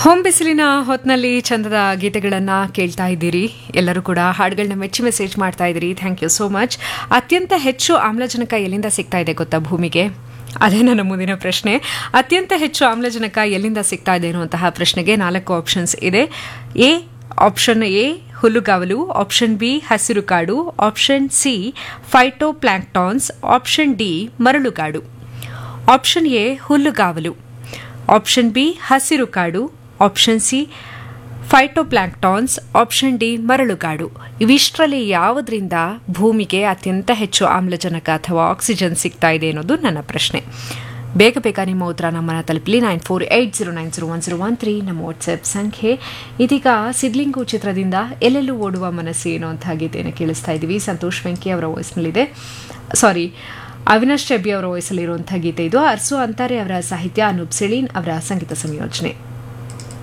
home ಬಿಸಿಲಿನ ಹೊತ್ನಲ್ಲಿ ಚಂದದ ಗೀತೆಗಳನ್ನು ಕೇಳ್ತಾ ಇದ್ದೀರಿ ಎಲ್ಲರೂ ಕೂಡ ಹಾಡುಗಳನ್ನ ಮೆಚ್ಚಿ ಮೆಸೇಜ್ ಮಾಡ್ತಾ ಇದ್ದೀರಿ ಥ್ಯಾಂಕ್ ಯು ಸೋ ಮಚ್ ಅತ್ಯಂತ ಹೆಚ್ಚು ಆಮ್ಲಜನಕ ಎಲ್ಲಿಂದ ಸಿಗ್ತಾ ಇದೆ ಗೊತ್ತಾ ಭೂಮಿಗೆ ಅದೇ ನನ್ನ ಮುಂದಿನ ಪ್ರಶ್ನೆ ಅತ್ಯಂತ ಹೆಚ್ಚು ಆಮ್ಲಜನಕ ಎಲ್ಲಿಂದ ಸಿಗ್ತಾ ಇದೆ ಅನ್ನುವಂತಹ ಪ್ರಶ್ನೆಗೆ ನಾಲ್ಕು ಆಪ್ಷನ್ಸ್ ಇದೆ ಎ ಆಪ್ಷನ್ ಎ ಹುಲ್ಲುಗಾವಲು ಆಪ್ಷನ್ ಬಿ ಹಸಿರು ಕಾಡು option C phytoplanktons option D ಮರಳುಗಾಡು ಆಪ್ಷನ್ ಎ ಹುಲ್ಲುಗಾವಲು ಆಪ್ಷನ್ ಬಿ ಹಸಿರು ಕಾಡು option C phytoplanktons option D ಮರಳುಗಾಡು ಇವಿಷ್ಟರಲ್ಲಿ ಯಾವುದರಿಂದ ಭೂಮಿಗೆ ಅತ್ಯಂತ ಹೆಚ್ಚು ಆಮ್ಲಜನಕ ಅಥವಾ ಆಕ್ಸಿಜನ್ ಸಿಗ್ತಾ ಇದೆ ಅನ್ನೋದು ನನ್ನ ಪ್ರಶ್ನೆ ಬೇಗ ಬೇಗ ನಿಮ್ಮ ಉತ್ತರ ನಮ್ಮನ್ನು ತಲುಪಲಿ nine four eight zero nine zero one zero one three ನಮ್ಮ ವಾಟ್ಸ್ಆ್ಯಪ್ ಸಂಖ್ಯೆ ಇದೀಗ ಸಿದ್ಲಿಂಗು ಚಿತ್ರದಿಂದ ಎಲ್ಲೆಲ್ಲೂ ಓಡುವ ಮನಸ್ಸು ಏನೋ ಅಂತ ಗೀತೆಯನ್ನು ಕೇಳಿಸ್ತಾ ಇದ್ದೀವಿ ಸಂತೋಷ್ ವೆಂಕಿ ಅವರ ವಾಯ್ಸ್ನಲ್ಲಿದೆ ಸಾರಿ ಅವಿನಾಶ್ ಚೆಬ್ಬಿ ಅವರ ವಾಯ್ಸಲ್ಲಿರುವಂಥ ಗೀತೆ ಇದು ಅರ್ಸು ಅಂತಾರೆ ಅವರ ಸಾಹಿತ್ಯ ಅನೂಪ್ ಸೆಳೀನ್ ಅವರ ಸಂಗೀತ ಸಂಯೋಜನೆ